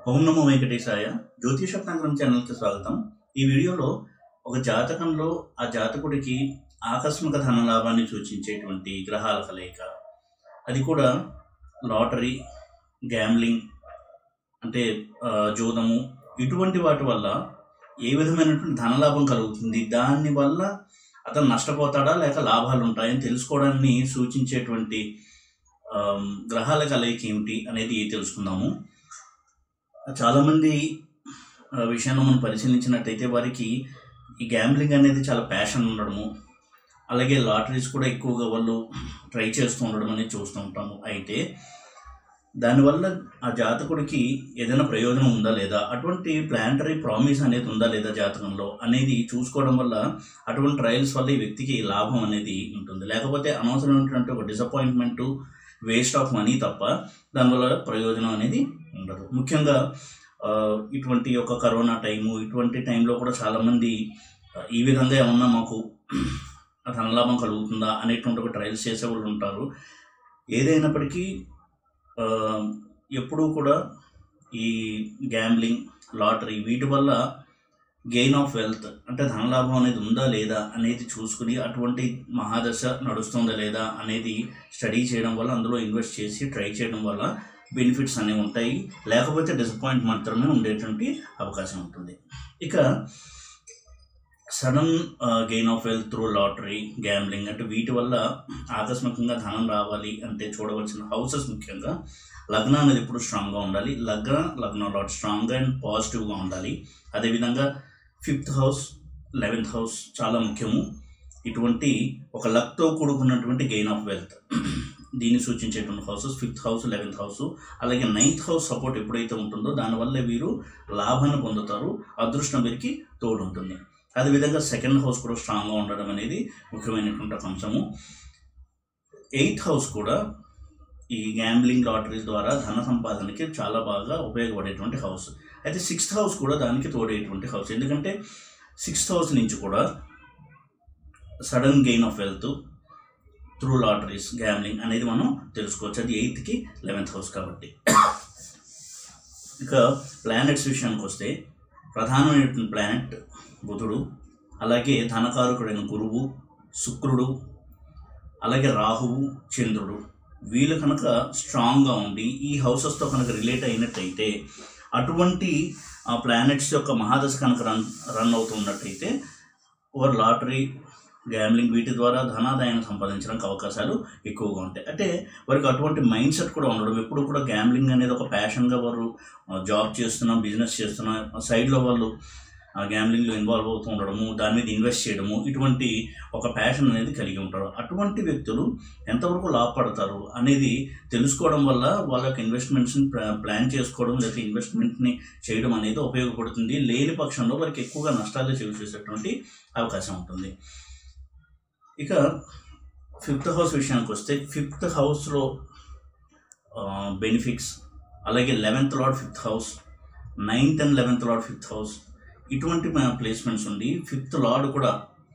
ఓం నమో వెంకటేశాయ జ్యోతిషప్నాగరం ఛానల్కి స్వాగతం ఈ వీడియోలో ఒక జాతకంలో ఆ జాతకుడికి ఆకస్మిక ధన లాభాన్ని సూచించేటువంటి గ్రహాల కలయిక అది కూడా లాటరీ గ్యామ్లింగ్ అంటే ఆ, జోదము ఇటువంటి వాటి వల్ల ఏ విధమైనటువంటి ధనలాభం కలుగుతుంది దాని వల్ల అతను నష్టపోతాడా లేక లాభాలు ఉంటాయని తెలుసుకోవడాన్ని సూచించేటువంటి ఆమ్, గ్రహాల కలయిక ఏమిటి అనేది తెలుసుకుందాము చాలామంది ఆ, విషయాన్ని మనం పరిశీలించినట్టయితే వారికి ఈ గ్యాంబ్లింగ్ అనేది చాలా ప్యాషన్ ఉండడము అలాగే లాటరీస్ కూడా ఎక్కువగా వాళ్ళు ట్రై చేస్తూ ఉండడం అనేది చూస్తూ ఉంటాము అయితే దానివల్ల ఆ జాతకుడికి ఏదైనా ప్రయోజనం ఉందా లేదా అటువంటి ప్లాంటరీ ప్రామిస్ అనేది ఉందా లేదా జాతకంలో అనేది చూసుకోవడం వల్ల అటువంటి ట్రయల్స్ వల్ల ఈ వ్యక్తికి లాభం అనేది ఉంటుంది లేకపోతే అనవసరమైనటువంటి ఒక డిసప్పాయింట్మెంట్ వేస్ట్ ఆఫ్ మనీ తప్ప దానివల్ల ప్రయోజనం అనేది ఉండదు ముఖ్యంగా ఆ, ఇటువంటి ఒక కరోనా టైము ఇటువంటి టైంలో కూడా చాలామంది ఆ, ఈ విధంగా ఏమన్నా మాకు ధనలాభం కలుగుతుందా అనేటువంటి ఒక ట్రయల్స్ చేసేవాళ్ళు ఉంటారు ఏదైనప్పటికీ ఆ, ఎప్పుడూ కూడా ఈ గ్యాంబ్లింగ్ లాటరీ వీటి వల్ల గెయిన్ ఆఫ్ వెల్త్ అంటే ధనలాభం అనేది ఉందా లేదా అనేది చూసుకుని అటువంటి మహాదశ నడుస్తుందా లేదా అనేది స్టడీ చేయడం వల్ల అందులో ఇన్వెస్ట్ చేసి ట్రై చేయడం వల్ల బెనిఫిట్స్ అనేవి ఉంటాయి లేకపోతే డిసప్పాయింట్ మాత్రమే ఉండేటువంటి అవకాశం ఉంటుంది ఇక sudden gain of wealth through lottery gambling అంటే వీటి వల్ల ఆకస్మికంగా ధనం రావాలి అంటే చూడవలసిన హౌసెస్ ముఖ్యంగా లగ్నం అనేది ఎప్పుడు స్ట్రాంగ్గా ఉండాలి లగ్న లగ్నం లాట్ స్ట్రాంగ్ అండ్ పాజిటివ్గా ఉండాలి అదేవిధంగా ఫిఫ్త్ హౌస్ లెవెన్త్ హౌస్ చాలా ముఖ్యము ఇటువంటి ఒక లక్తో కూడుకున్నటువంటి గెయిన్ ఆఫ్ వెల్త్ దీన్ని సూచించేటువంటి houses fifth house eleventh house అలాగే నైన్త్ హౌస్ సపోర్ట్ ఎప్పుడైతే ఉంటుందో దానివల్ల వీరు లాభాన్ని పొందుతారు అదృష్టం వీరికి తోడు ఉంటుంది అదేవిధంగా సెకండ్ హౌస్ కూడా స్ట్రాంగ్గా ఉండడం అనేది ముఖ్యమైనటువంటి ఒక అంశము ఎయిత్ హౌస్ కూడా ఈ గ్యాంబ్లింగ్ లాటరీస్ ద్వారా ధన సంపాదనకి చాలా బాగా ఉపయోగపడేటువంటి హౌస్ అయితే సిక్స్త్ హౌస్ కూడా దానికి తోడేటువంటి హౌస్ ఎందుకంటే సిక్స్త్ హౌస్ నుంచి కూడా sudden gain of wealth through lotteries gambling అనేది మనం తెలుసుకోవచ్చు అది ఎయిత్కి లెవెన్త్ హౌస్ కాబట్టి ఇక ప్లానెట్స్ విషయానికి వస్తే ప్రధానమైనటువంటి ప్లానెట్ బుధుడు అలాగే ధనకారకుడైన గురువు శుక్రుడు అలాగే రాహువు చంద్రుడు వీళ్ళు కనుక స్ట్రాంగ్గా ఉండి ఈ హౌసెస్తో కనుక రిలేట్ అయినట్టయితే అటువంటి ఆ ప్లానెట్స్ యొక్క మహాదశ కనుక రన్ రన్ అవుతున్నట్టయితే ఓవర్ లాటరీ గ్యామ్లింగ్ వీటి ద్వారా ధనాదాయాన్ని సంపాదించడానికి అవకాశాలు ఎక్కువగా ఉంటాయి అంటే వారికి అటువంటి మైండ్ సెట్ కూడా ఉండడం ఎప్పుడు కూడా గ్యామ్లింగ్ అనేది ఒక ప్యాషన్గా వారు జాబ్ చేస్తున్నాం బిజినెస్ చేస్తున్నాం సైడ్లో వాళ్ళు ఆ గ్యామ్లింగ్లో ఇన్వాల్వ్ అవుతూ ఉండడము దాని మీద ఇన్వెస్ట్ చేయడము ఇటువంటి ఒక ప్యాషన్ అనేది కలిగి ఉంటారు అటువంటి వ్యక్తులు ఎంతవరకు లాభపడతారు అనేది తెలుసుకోవడం వల్ల వాళ్ళ యొక్క ఇన్వెస్ట్మెంట్స్ని ప్లాన్ చేసుకోవడం లేదా ఇన్వెస్ట్మెంట్ని చేయడం అనేది ఉపయోగపడుతుంది లేని పక్షంలో వారికి ఎక్కువగా నష్టాలు చేసేటటువంటి అవకాశం ఉంటుంది ఇక ఫిఫ్త్ హౌస్ విషయానికి వస్తే ఫిఫ్త్ హౌస్లో బెనిఫిట్స్ అలాగే eleventh lord fifth house ninth and eleventh lord fifth house ఇటువంటి ప్లేస్మెంట్స్ ఉండి ఫిఫ్త్ లార్డ్ కూడా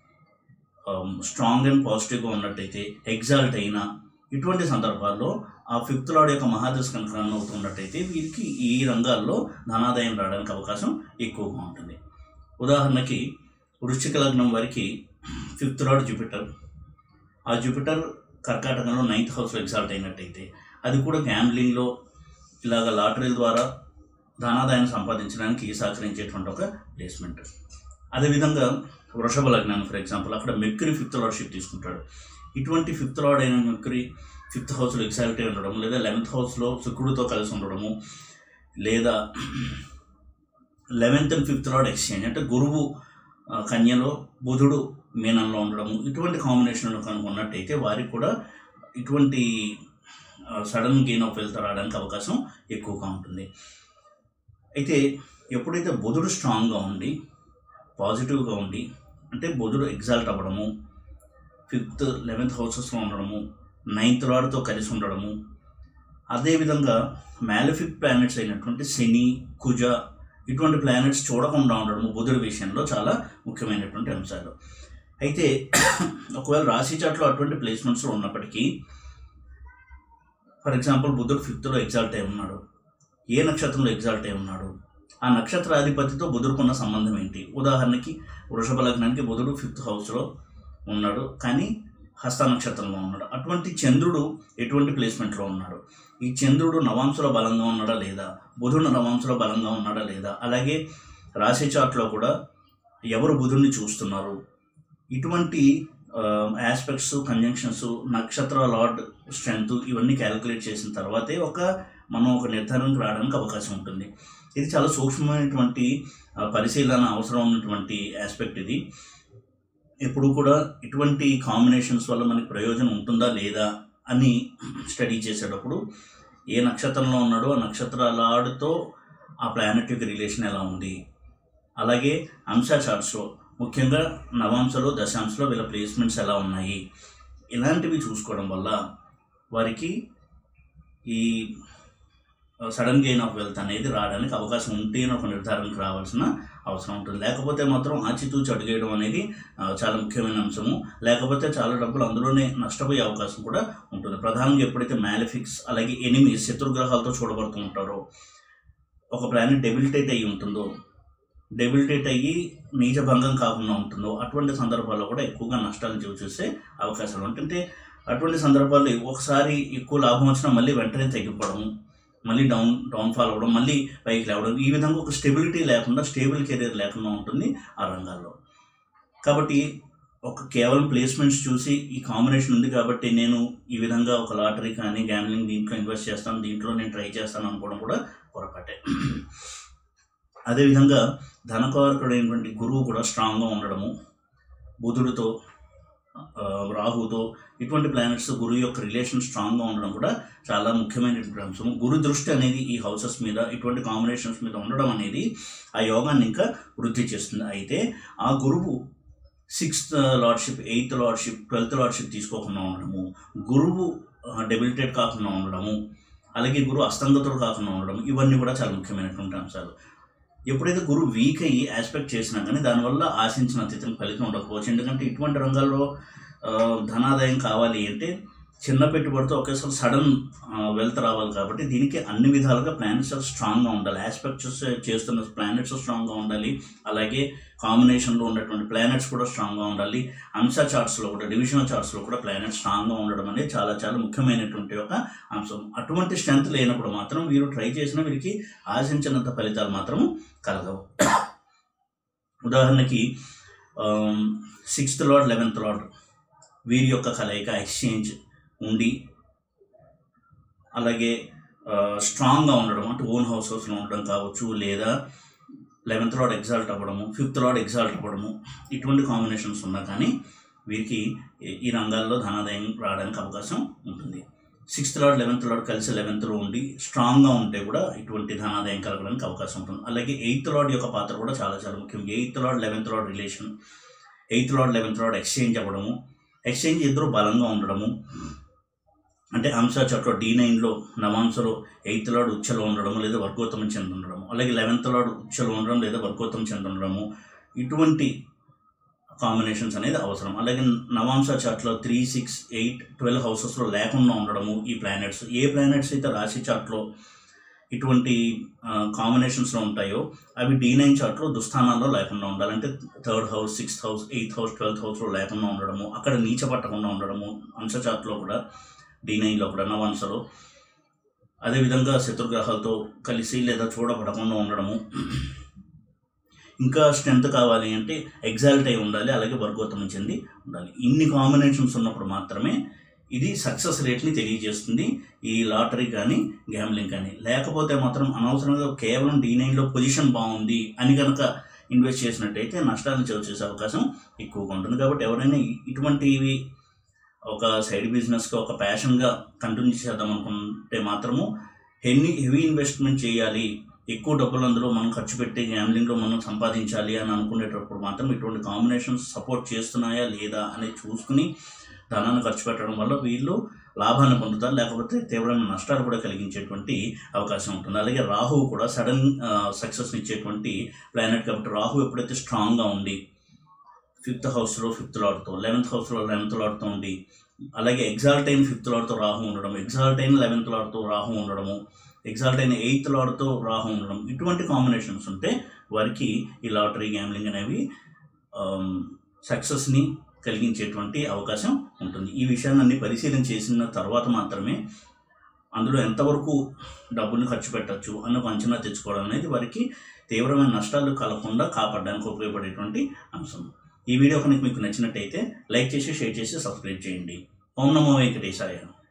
స్ట్రాంగ్ అండ్ పాజిటివ్గా ఉన్నట్టయితే ఎగ్జాల్ట్ అయినా ఇటువంటి సందర్భాల్లో ఆ ఫిఫ్త్ లార్డ్ యొక్క మహాదశ కనుక రన్ అవుతున్నట్టయితే వీరికి ఈ రంగాల్లో ధనాదాయం రావడానికి అవకాశం ఎక్కువగా ఉంటుంది ఉదాహరణకి వృశ్చిక లగ్నం వారికి ఫిఫ్త్ లార్డ్ జూపిటర్ ఆ జూపిటర్ కర్కాటకంలో నైన్త్ హౌస్లో ఎగ్జాల్ట్ అయినట్టయితే అది కూడా గ్యాంబ్లింగ్లో ఇలాగ లాటరీల ద్వారా ధనాదాయం సంపాదించడానికి సహకరించేటువంటి ఒక ప్లేస్మెంట్ అదేవిధంగా వృషభ లగ్నాన్ని ఫర్ ఎగ్జాంపుల్ అక్కడ మెర్క్యూరీ ఫిఫ్త్ లార్డ్షిప్ తీసుకుంటాడు ఇటువంటి ఫిఫ్త్ లార్డ్ అయిన మెర్క్యూరీ ఫిఫ్త్ హౌస్లో ఎగ్జాల్టీ ఉండడం లేదా లెవెన్త్ హౌస్లో శుక్రుడితో కలిసి ఉండడము లేదా eleventh and fifth lord exchange అంటే గురువు ఆ, కన్యలో బుధుడు మీనంలో ఉండడము ఇటువంటి కాంబినేషన్లో కనుక ఉన్నట్టయితే వారికి కూడా ఇటువంటి సడన్ గెయిన్ ఆఫ్ వెల్త్ రావడానికి అవకాశం ఎక్కువగా ఉంటుంది అయితే ఎప్పుడైతే బుధుడు స్ట్రాంగ్గా ఉండి పాజిటివ్గా ఉండి అంటే బుధుడు ఎగ్జాల్ట్ అవ్వడము ఫిఫ్త్ లెవెన్త్ హౌసెస్లో ఉండడము నైన్త్ లార్డ్తో కలిసి ఉండడము అదేవిధంగా మ్యాలిఫిక్ ప్లానెట్స్ అయినటువంటి శని కుజ ఇటువంటి ప్లానెట్స్ చూడకుండా ఉండడము బుధుడి విషయంలో చాలా ముఖ్యమైనటువంటి అంశాలు అయితే ఒకవేళ రాశి చాట్లో అటువంటి ప్లేస్మెంట్స్లో ఉన్నప్పటికీ ఫర్ ఎగ్జాంపుల్ బుధుడు ఫిఫ్త్లో ఎగ్జాల్ట్ అయి ఉన్నాడు ఏ నక్షత్రంలో ఎగ్జాల్ట్ అయి ఉన్నాడు ఆ నక్షత్రాధిపతితో బుధుడుకున్న సంబంధం ఏంటి ఉదాహరణకి వృషభ లగ్నానికి బుధుడు ఫిఫ్త్ హౌస్లో ఉన్నాడు కానీ హస్త నక్షత్రంలో ఉన్నాడు అటువంటి చంద్రుడు ఎటువంటి ప్లేస్మెంట్లో ఉన్నాడు ఈ చంద్రుడు నవాంశలో బలంగా ఉన్నాడా లేదా బుధుడు నవాంశలో బలంగా ఉన్నాడా లేదా అలాగే రాశి చార్ట్లో కూడా ఎవరు బుధుడిని చూస్తున్నారు ఇటువంటి ఆస్పెక్ట్స్ కంజంక్షన్స్ నక్షత్ర లార్డ్ స్ట్రెంగ్త్ ఇవన్నీ క్యాలిక్యులేట్ చేసిన తర్వాతే ఒక మనం ఒక నిర్ధారణకు రావడానికి అవకాశం ఉంటుంది ఇది చాలా సూక్ష్మమైనటువంటి ఆ, పరిశీలన అవసరం ఉన్నటువంటి ఆస్పెక్ట్ ఇది ఎప్పుడు కూడా ఇటువంటి కాంబినేషన్స్ వల్ల మనకి ప్రయోజనం ఉంటుందా లేదా అని స్టడీ చేసేటప్పుడు ఏ నక్షత్రంలో ఉన్నాడో ఆ నక్షత్రాలతో ఆ ప్లానెట్ యొక్క రిలేషన్ ఎలా ఉంది అలాగే అంశ చార్ట్స్లో ముఖ్యంగా నవాంశలో దశాంశలో వీళ్ళ ప్లేస్మెంట్స్ ఎలా ఉన్నాయి ఇలాంటివి చూసుకోవడం వల్ల వారికి ఈ సడన్ గెయిన్ ఆఫ్ వెల్త్ అనేది రావడానికి అవకాశం ఉంటేనే ఒక నిర్ధారణకు రావాల్సిన అవసరం ఉంటుంది లేకపోతే మాత్రం ఆచితూచి అడిగేయడం అనేది ఆ, చాలా ముఖ్యమైన అంశము లేకపోతే చాలా డబ్బులు అందులోనే నష్టపోయే అవకాశం కూడా ఉంటుంది ప్రధానంగా ఎప్పుడైతే మ్యాలిఫిక్స్ అలాగే ఎనిమి శత్రుగ్రహాలతో చూడబడుతూ ఉంటారో ఒక ప్లానెట్ డెబిలిటేట్ అయ్యి ఉంటుందో డెబిలిటేట్ అయ్యి నీచభంగం కాకుండా ఉంటుందో అటువంటి సందర్భాల్లో కూడా ఎక్కువగా నష్టాలను చవి చూసే అవకాశాలు ఉంటాయి. అంటే అటువంటి సందర్భాల్లో ఒకసారి ఎక్కువ లాభం వచ్చినా మళ్ళీ వెంటనే తగ్గిపోవడం మళ్ళీ డౌన్ డౌన్ఫాల్ అవ్వడం మళ్ళీ పైకి లేవడం ఈ విధంగా ఒక స్టెబిలిటీ లేకుండా స్టేబుల్ కెరీర్ లేకుండా ఉంటుంది ఆ రంగాల్లో కాబట్టి ఒక కేవలం ప్లేస్మెంట్స్ చూసి ఈ కాంబినేషన్ ఉంది కాబట్టి నేను ఈ విధంగా ఒక లాటరీ కానీ గ్యామ్లింగ్ దీంట్లో ఇన్వెస్ట్ చేస్తాను దీంట్లో నేను ట్రై చేస్తాను అనుకోవడం కూడా పొరపాటే అదేవిధంగా ధనకారకుడైనటువంటి గురువు కూడా స్ట్రాంగ్గా ఉండడము బుధుడితో ఆ, రాహుతో ఇటువంటి ప్లానెట్స్ గురువు యొక్క రిలేషన్ స్ట్రాంగ్గా ఉండడం కూడా చాలా ముఖ్యమైనటువంటి అంశం గురు దృష్టి అనేది ఈ హౌసెస్ మీద ఇటువంటి కాంబినేషన్స్ మీద ఉండడం అనేది ఆ యోగాన్ని ఇంకా వృద్ధి చేస్తుంది అయితే ఆ గురువు sixth lordship eighth lordship twelfth lordship తీసుకోకుండా ఉండడము గురువు డెబిలిటేట్ కాకుండా ఉండడము అలాగే గురువు అస్తంగతుడు కాకుండా ఉండడం ఇవన్నీ కూడా చాలా ముఖ్యమైనటువంటి అంశాలు ఎప్పుడైతే గురువు వీక్ అయ్యి ఆస్పెక్ట్ చేసినా కానీ దానివల్ల ఆశించిన అతిథులకు ఫలితం ఉండకపోవచ్చు ఎందుకంటే ఇటువంటి రంగాల్లో ఆ, ధనాదాయం కావాలి అంటే చిన్న పెట్టుబడితో ఒకేసారి సడన్ వెల్త్ రావాలి కాబట్టి దీనికి అన్ని విధాలుగా ప్లానెట్స్ స్ట్రాంగ్గా ఉండాలి ఆస్పెక్ట్స్ చేస్తున్న ప్లానెట్స్ స్ట్రాంగ్గా ఉండాలి అలాగే కాంబినేషన్లో ఉన్నటువంటి ప్లానెట్స్ కూడా స్ట్రాంగ్గా ఉండాలి అంశ చార్ట్స్లో కూడా డివిజనల్ చార్ట్స్లో కూడా ప్లానెట్స్ స్ట్రాంగ్గా ఉండడం అనేది చాలా చాలా ముఖ్యమైనటువంటి ఒక అంశం అటువంటి స్ట్రెంత్ లేనప్పుడు మాత్రం వీరు ట్రై చేసిన వీరికి ఆశించినంత ఫలితాలు మాత్రం కలగవు ఉదాహరణకి సిక్స్త్ లార్డ్ లెవెన్త్ లార్డ్ వీరి యొక్క కలయిక ఎక్స్చేంజ్ ఉండి అలాగే స్ట్రాంగ్గా ఉండడం అంటే ఓన్ హౌస్ హౌస్లో ఉండడం కావచ్చు లేదా లెవెన్త్ లార్డ్ ఎగ్జాల్ట్ అవ్వడము ఫిఫ్త్ లార్డ్ ఎగ్జాల్ట్ అవ్వడము ఇటువంటి కాంబినేషన్స్ ఉన్నా కానీ వీరికి ఈ- ఈ రంగాల్లో ధనాదాయం రావడానికి అవకాశం ఉంటుంది సిక్స్త్ లార్డ్ లెవెన్త్ లార్డ్ కలిసి లెవెన్త్లో ఉండి స్ట్రాంగ్గా ఉంటే కూడా ఇటువంటి ధనాదాయం కలగడానికి అవకాశం ఉంటుంది అలాగే ఎయిత్ లార్డ్ యొక్క పాత్ర కూడా చాలా చాలా ముఖ్యం eighth lord eleventh lord relation eighth lord eleventh lord exchange అవ్వడము ఎక్స్చేంజ్ ఇద్దరు బలంగా ఉండడము అంటే అంశ చోట్ల డి నైన్లో నవాంశలో ఎయిత్ లార్డ్ ఉచ్చలో ఉండడము లేదా వర్గోత్తమం చెంది ఉండడము అలాగే లెవెన్త్ లార్డ్ ఉచ్చలో ఉండడం లేదా వర్గోత్తమం చెంది ఉండడము ఇటువంటి కాంబినేషన్స్ అనేది అవసరం అలాగే నవాంశ చార్ట్లో త్రీ సిక్స్ ఎయిట్ ట్వెల్వ్ హౌసెస్లో లేకుండా ఉండడము ఈ ప్లానెట్స్ ఏ ప్లానెట్స్ అయితే రాశి చార్ట్లో ఇటువంటి కాంబినేషన్స్లో ఉంటాయో అవి డి నైన్ చార్ట్లో దుస్థానాల్లో లేకుండా ఉండాలి అంటే third house sixth house eighth house twelfth హౌస్లో లేకుండా ఉండడము అక్కడ నీచ పట్టకుండా ఉండడము అంశ చార్ట్లో కూడా డి నైన్లో కూడా నవాంశలో అదేవిధంగా శత్రుగ్రహాలతో కలిసి లేదా చూడబడకుండా ఉండడము ఇంకా స్ట్రెంత్ కావాలి అంటే ఎగ్జాల్ట్ అయి ఉండాలి అలాగే వర్గోత్తమం చెంది ఉండాలి ఇన్ని కాంబినేషన్స్ ఉన్నప్పుడు మాత్రమే ఇది సక్సెస్ రేట్ని తెలియజేస్తుంది ఈ లాటరీ కానీ గ్యామ్లింగ్ కానీ లేకపోతే మాత్రం అనవసరంగా కేవలం డీ నైన్లో పొజిషన్ బాగుంది అని కనుక ఇన్వెస్ట్ చేసినట్టయితే నష్టాలను చవి చేసే అవకాశం ఎక్కువగా ఉంటుంది కాబట్టి ఎవరైనా ఇ- ఇటువంటివి ఒక సైడ్ బిజినెస్గా ఒక ప్యాషన్గా కంటిన్యూ చేద్దాం అనుకుంటే మాత్రము హెవీ హెవీ ఇన్వెస్ట్మెంట్ చేయాలి ఎక్కువ డబ్బులు అందులో మనం ఖర్చు పెట్టి గ్యామ్లింగ్లో మనం సంపాదించాలి అని అనుకునేటప్పుడు మాత్రం ఇటువంటి కాంబినేషన్స్ సపోర్ట్ చేస్తున్నాయా లేదా అనేది చూసుకుని ధనాన్ని ఖర్చు పెట్టడం వల్ల వీళ్ళు లాభాన్ని పొందుతారు లేకపోతే తీవ్రమైన నష్టాలు కూడా కలిగించేటువంటి అవకాశం ఉంటుంది అలాగే రాహువు కూడా సడన్ సక్సెస్ని ఇచ్చేటువంటి ప్లానెట్ కాబట్టి రాహు ఎప్పుడైతే స్ట్రాంగ్గా ఉండి ఫిఫ్త్ హౌస్లో ఫిఫ్త్ లాడ్తో లెవెన్త్ హౌస్లో లెవెన్త్ లాడ్తో ఉండి అలాగే ఎగ్జాల్ట్ అయిన ఫిఫ్త్ లాడ్తో రాహు ఉండడం ఎగ్జాల్ట్ అయిన లెవెన్త్ లాడ్తో రాహు ఉండడము ఎగ్జాల్ట్ అయిన ఎయిత్ లాడ్తో రాహు ఉండడం ఇటువంటి కాంబినేషన్స్ ఉంటే వారికి ఈ లాటరీ గ్యామ్లింగ్ అనేవి సక్సెస్ని కలిగించేటువంటి అవకాశం ఉంటుంది ఈ విషయాన్ని అన్ని పరిశీలన చేసిన తర్వాత మాత్రమే అందులో ఎంతవరకు డబ్బుని ఖర్చు పెట్టచ్చు అన్న ఒక అంచనా తెచ్చుకోవడం అనేది వారికి తీవ్రమైన నష్టాలు కలగకుండా కాపాడడానికి ఉపయోగపడేటువంటి అంశం ఈ వీడియో కనుక మీకు నచ్చినట్టయితే లైక్ చేసి షేర్ చేసి సబ్స్క్రైబ్ చేయండి ఓం నమో వెంకటేశాయ